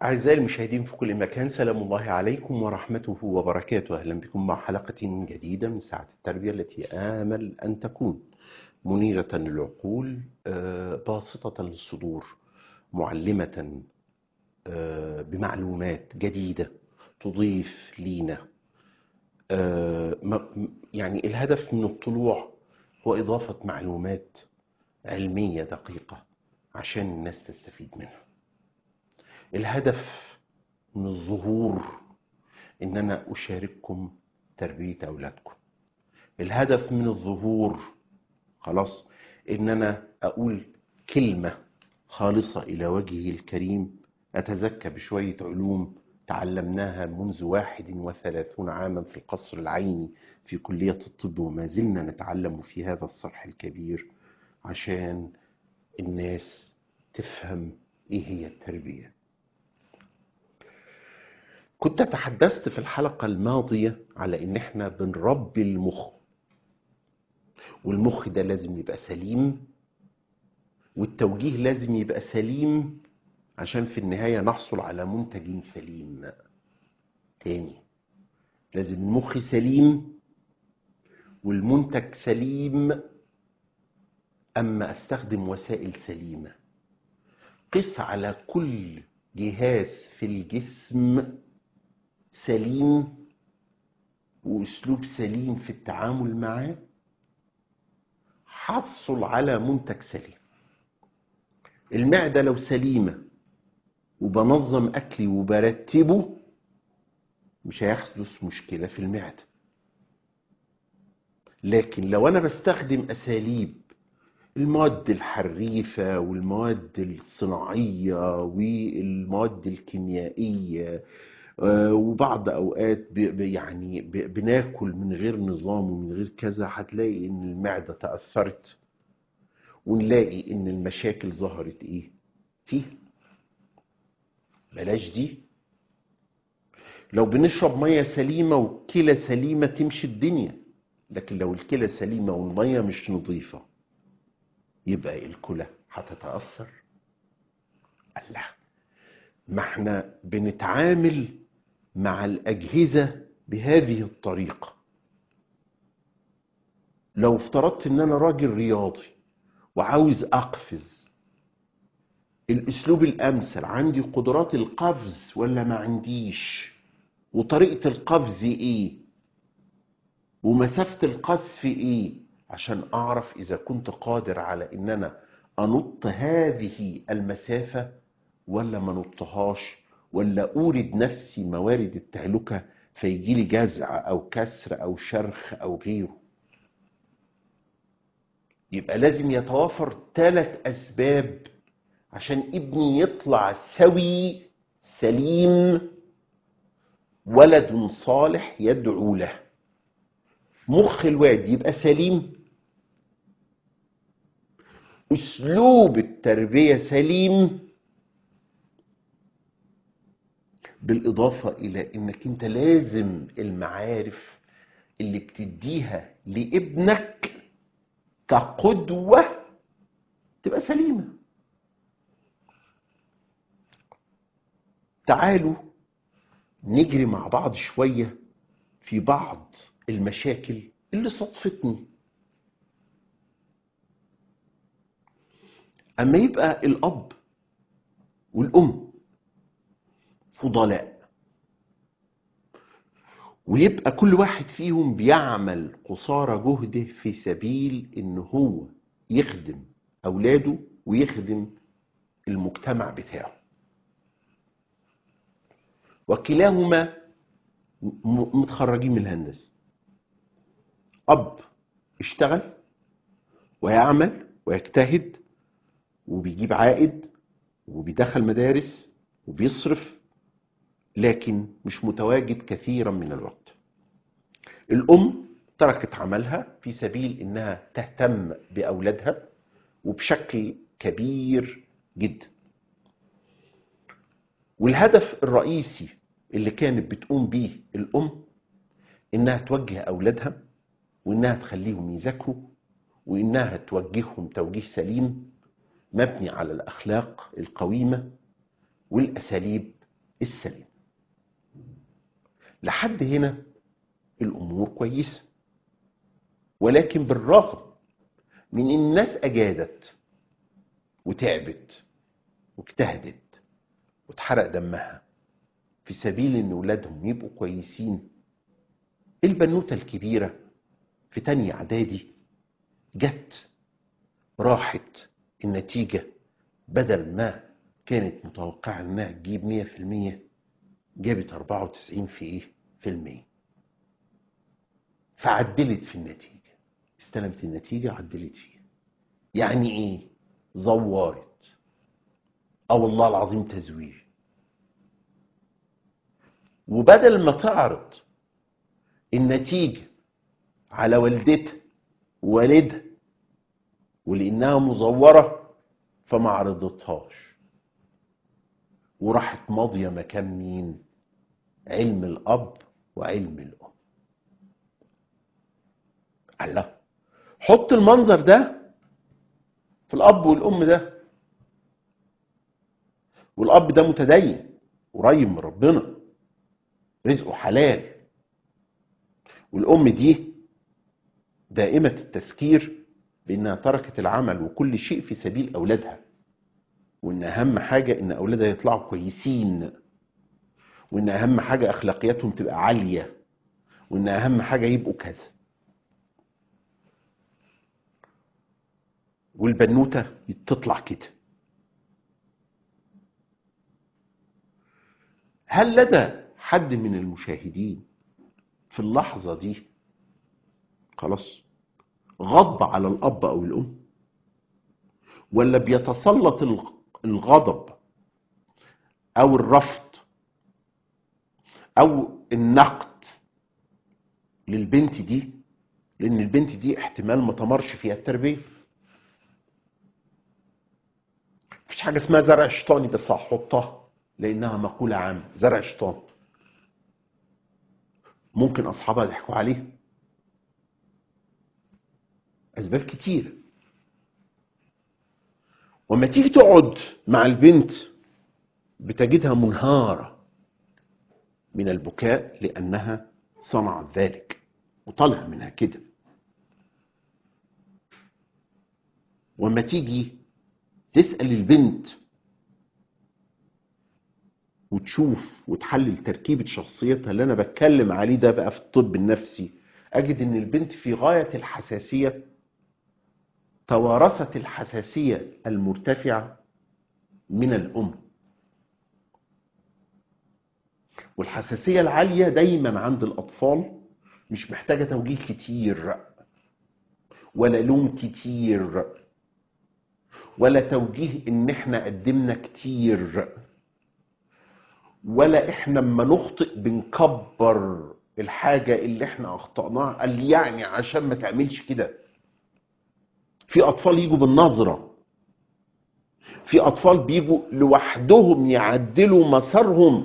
أعزائي المشاهدين في كل مكان سلام الله عليكم ورحمته وبركاته أهلا بكم مع حلقة جديدة من ساعة التربية التي آمل أن تكون منيرة للعقول آه، باسطة للصدور معلمة آه، بمعلومات جديدة تضيف لينا آه، م- يعني الهدف من الطلوع هو إضافة معلومات علمية دقيقة عشان الناس تستفيد منها الهدف من الظهور ان انا اشارككم تربيه اولادكم الهدف من الظهور خلاص ان انا اقول كلمه خالصه الى وجهه الكريم اتزكى بشويه علوم تعلمناها منذ واحد وثلاثون عاما في القصر العيني في كليه الطب وما زلنا نتعلم في هذا الصرح الكبير عشان الناس تفهم ايه هي التربيه كنت تحدثت في الحلقة الماضية على إن إحنا بنربي المخ والمخ ده لازم يبقى سليم والتوجيه لازم يبقى سليم عشان في النهاية نحصل على منتج سليم تاني لازم المخ سليم والمنتج سليم أما أستخدم وسائل سليمة قس على كل جهاز في الجسم سليم واسلوب سليم في التعامل معاه حصل على منتج سليم المعدة لو سليمة وبنظم أكلي وبرتبه مش هيحدث مشكلة في المعدة لكن لو أنا بستخدم أساليب المواد الحريفة والمواد الصناعية والمواد الكيميائية آه، وبعض اوقات ب- ب- يعني ب- بناكل من غير نظام ومن غير كذا هتلاقي ان المعده تاثرت ونلاقي ان المشاكل ظهرت ايه فيها بلاش دي لو بنشرب ميه سليمه وكلى سليمه تمشي الدنيا لكن لو الكلى سليمه والميه مش نظيفه يبقى الكلى هتتاثر الله ما احنا بنتعامل مع الأجهزة بهذه الطريقة لو افترضت ان انا راجل رياضي وعاوز اقفز الاسلوب الامثل عندي قدرات القفز ولا ما عنديش وطريقة القفز ايه ومسافة القذف ايه عشان اعرف اذا كنت قادر على ان انا انط هذه المسافة ولا ما نطهاش ولا اورد نفسي موارد التهلكه فيجي لي جزع او كسر او شرخ او غيره يبقى لازم يتوافر ثلاث اسباب عشان ابني يطلع سوي سليم ولد صالح يدعو له مخ الواد يبقى سليم اسلوب التربيه سليم بالإضافة إلى إنك أنت لازم المعارف اللي بتديها لابنك كقدوة تبقى سليمة تعالوا نجري مع بعض شوية في بعض المشاكل اللي صدفتني أما يبقى الأب والأم فضلاء ويبقى كل واحد فيهم بيعمل قصارى جهده في سبيل ان هو يخدم اولاده ويخدم المجتمع بتاعه وكلاهما م- متخرجين من الهندسه اب اشتغل ويعمل ويجتهد وبيجيب عائد وبيدخل مدارس وبيصرف لكن مش متواجد كثيرا من الوقت الأم تركت عملها في سبيل إنها تهتم بأولادها وبشكل كبير جدا والهدف الرئيسي اللي كانت بتقوم بيه الأم إنها توجه أولادها وإنها تخليهم يذاكروا وإنها توجههم توجيه سليم مبني على الأخلاق القويمة والأساليب السليم لحد هنا الامور كويسه ولكن بالرغم من ان الناس اجادت وتعبت واجتهدت واتحرق دمها في سبيل ان ولادهم يبقوا كويسين البنوته الكبيره في تانية اعدادي جت راحت النتيجه بدل ما كانت متوقعه انها تجيب 100% جابت 94 في ايه في المية فعدلت في النتيجه استلمت النتيجه عدلت فيها يعني ايه زورت او والله العظيم تزوير وبدل ما تعرض النتيجة على والدتها ووالدها ولانها مزورة فما عرضتهاش وراحت ماضية مكان مين علم الاب وعلم الام الله حط المنظر ده في الاب والام ده والاب ده متدين قريب من ربنا رزقه حلال والام دي دائمة التفكير بانها تركت العمل وكل شيء في سبيل اولادها وان اهم حاجة ان اولادها يطلعوا كويسين وان اهم حاجة اخلاقياتهم تبقى عالية وان اهم حاجة يبقوا كذا والبنوتة تطلع كده هل لدى حد من المشاهدين في اللحظة دي خلاص غضب على الأب أو الأم ولا بيتسلط الغضب أو الرفض أو النقد للبنت دي لأن البنت دي احتمال ما تمرش فيها التربية مفيش حاجة اسمها زرع شيطاني بس هحطها لانها مقولة عامة زرع شيطان ممكن اصحابها يضحكوا عليها اسباب كتير وما تيجي تقعد مع البنت بتجدها منهارة من البكاء لانها صنعت ذلك وطالع منها كده وما تيجي تسأل البنت وتشوف وتحلل تركيبة شخصيتها اللي أنا بتكلم عليه ده بقى في الطب النفسي أجد إن البنت في غاية الحساسية توارثت الحساسية المرتفعة من الأم والحساسية العالية دايما عند الأطفال مش محتاجة توجيه كتير ولا لوم كتير ولا توجيه ان احنا قدمنا كتير ولا احنا اما نخطئ بنكبر الحاجة اللي احنا اخطأناها قال يعني عشان ما تعملش كده في اطفال يجوا بالنظرة في اطفال بيجوا لوحدهم يعدلوا مسارهم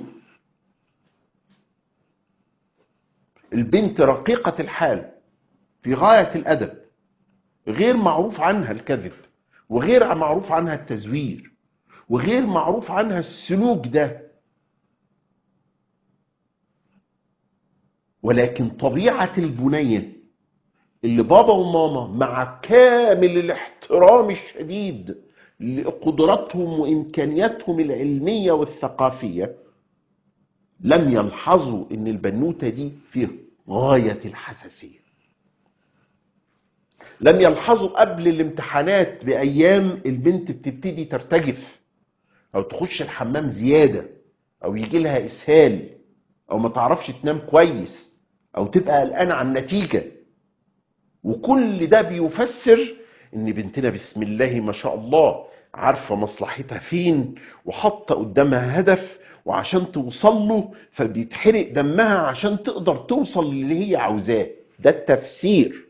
البنت رقيقة الحال في غاية الادب غير معروف عنها الكذب وغير معروف عنها التزوير وغير معروف عنها السلوك ده ولكن طبيعة البنية اللي بابا وماما مع كامل الاحترام الشديد لقدراتهم وإمكانياتهم العلمية والثقافية لم يلحظوا ان البنوتة دي في غاية الحساسية لم يلحظوا قبل الامتحانات بأيام البنت بتبتدي ترتجف أو تخش الحمام زيادة أو يجي لها إسهال أو ما تعرفش تنام كويس أو تبقى قلقانة عن النتيجة وكل ده بيفسر إن بنتنا بسم الله ما شاء الله عارفة مصلحتها فين وحاطة قدامها هدف وعشان توصل له فبيتحرق دمها عشان تقدر توصل للي هي عاوزاه ده التفسير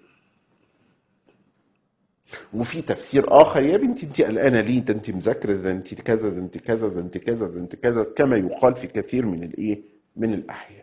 وفي تفسير اخر يا بنتي انت قلقانه ليه ده انت مذاكره ده انت كذا ده انت كذا ده انت كذا ده انت كذا كما يقال في كثير من الايه من الاحيان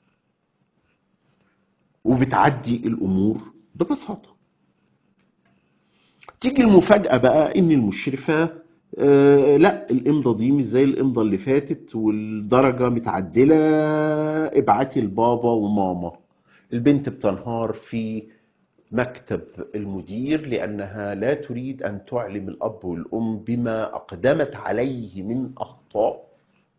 وبتعدي الامور ببساطه تيجي المفاجاه بقى ان المشرفه آه لا الامضه دي مش زي الامضه اللي فاتت والدرجه متعدله ابعتي لبابا وماما البنت بتنهار في مكتب المدير لانها لا تريد ان تعلم الاب والام بما اقدمت عليه من اخطاء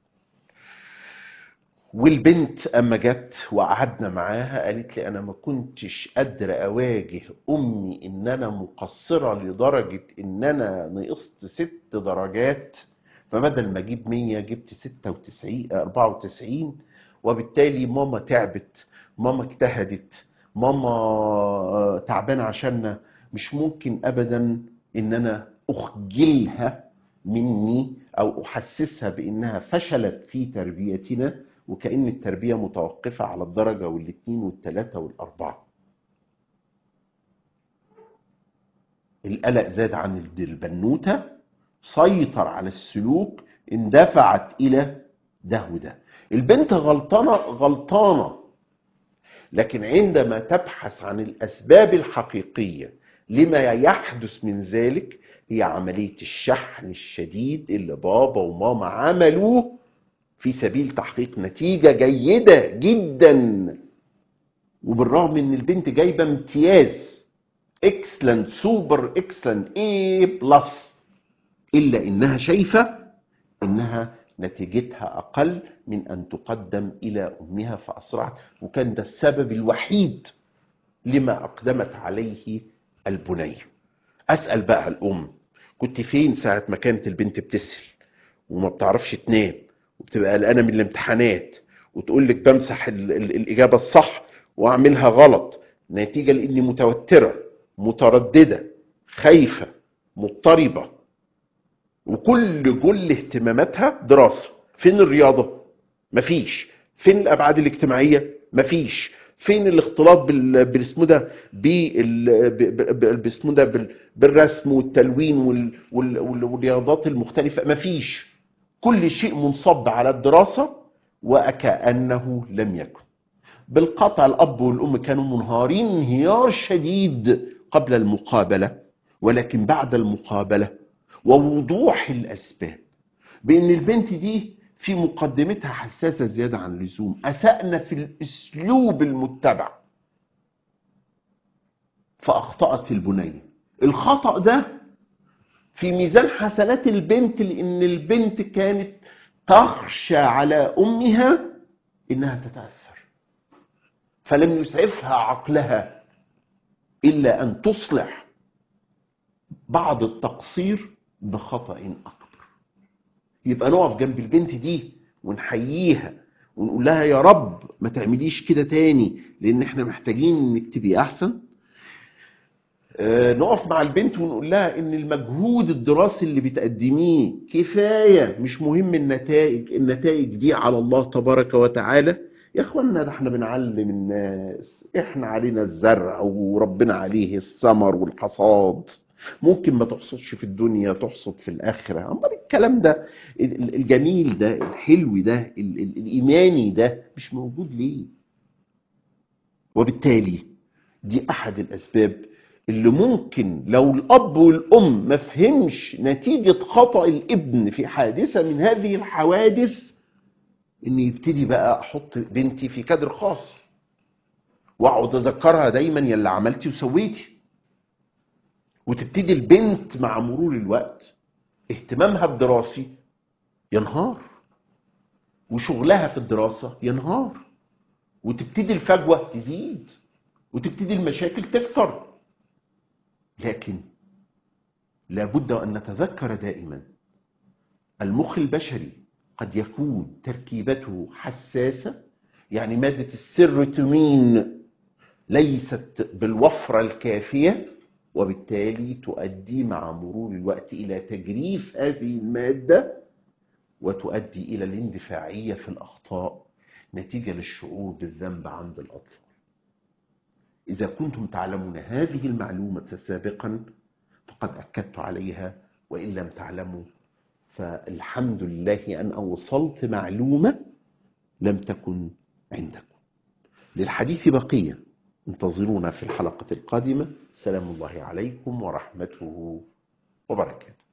والبنت اما جت وقعدنا معاها قالت لي انا ما كنتش قادره اواجه امي ان انا مقصره لدرجه ان انا نقصت ست درجات فبدل ما اجيب 100 جبت 96 94 وبالتالي ماما تعبت ماما اجتهدت ماما تعبانه عشاننا مش ممكن ابدا ان انا اخجلها مني او احسسها بانها فشلت في تربيتنا وكأن التربية متوقفة على الدرجة والاثنين والثلاثة والأربعة القلق زاد عن البنوتة سيطر على السلوك اندفعت إلى ده وده البنت غلطانة غلطانة لكن عندما تبحث عن الأسباب الحقيقية لما يحدث من ذلك هي عملية الشحن الشديد اللي بابا وماما عملوه في سبيل تحقيق نتيجة جيدة جدا وبالرغم ان البنت جايبة امتياز اكسلنت سوبر اكسلنت اي بلس الا انها شايفة انها نتيجتها اقل من ان تقدم الى امها فاسرعت وكان ده السبب الوحيد لما اقدمت عليه البنية اسأل بقى الام كنت فين ساعة ما كانت البنت بتسهل وما بتعرفش تنام وبتبقى قلقانه من الامتحانات وتقول لك بمسح ال ال الاجابه الصح واعملها غلط نتيجه لاني متوتره متردده خايفه مضطربه وكل كل اهتماماتها دراسه فين الرياضه مفيش فين الابعاد الاجتماعيه مفيش فين الاختلاط بال بالاسمه ده باسمه ده بالرسم والتلوين وال وال والرياضات المختلفه مفيش كل شيء منصب على الدراسة وكأنه لم يكن بالقطع الأب والأم كانوا منهارين انهيار شديد قبل المقابلة ولكن بعد المقابلة ووضوح الأسباب بأن البنت دي في مقدمتها حساسة زيادة عن اللزوم أسأنا في الأسلوب المتبع فأخطأت البنية الخطأ ده في ميزان حسنات البنت لان البنت كانت تخشى على امها انها تتاثر فلم يسعفها عقلها الا ان تصلح بعض التقصير بخطا اكبر يبقى نقف جنب البنت دي ونحييها ونقول لها يا رب ما تعمليش كده تاني لان احنا محتاجين انك تبقي احسن نقف مع البنت ونقول لها ان المجهود الدراسي اللي بتقدميه كفايه مش مهم النتائج النتائج دي على الله تبارك وتعالى يا اخوانا ده احنا بنعلم الناس احنا علينا الزرع وربنا عليه الثمر والحصاد ممكن ما تحصدش في الدنيا تحصد في الاخره امال الكلام ده الجميل ده الحلو ده الايماني ده مش موجود ليه وبالتالي دي احد الاسباب اللي ممكن لو الاب والام ما فهمش نتيجه خطا الابن في حادثه من هذه الحوادث ان يبتدي بقى احط بنتي في كادر خاص واقعد اذكرها دايما يلا عملتي وسويتي وتبتدي البنت مع مرور الوقت اهتمامها الدراسي ينهار وشغلها في الدراسه ينهار وتبتدي الفجوه تزيد وتبتدي المشاكل تكتر لكن لابد ان نتذكر دائما المخ البشري قد يكون تركيبته حساسه يعني ماده السيروتونين ليست بالوفره الكافيه وبالتالي تؤدي مع مرور الوقت الى تجريف هذه الماده وتؤدي الى الاندفاعيه في الاخطاء نتيجه للشعور بالذنب عند الاطفال إذا كنتم تعلمون هذه المعلومة سابقا فقد أكدت عليها وإن لم تعلموا فالحمد لله أن أوصلت معلومة لم تكن عندكم للحديث بقية انتظرونا في الحلقة القادمة سلام الله عليكم ورحمته وبركاته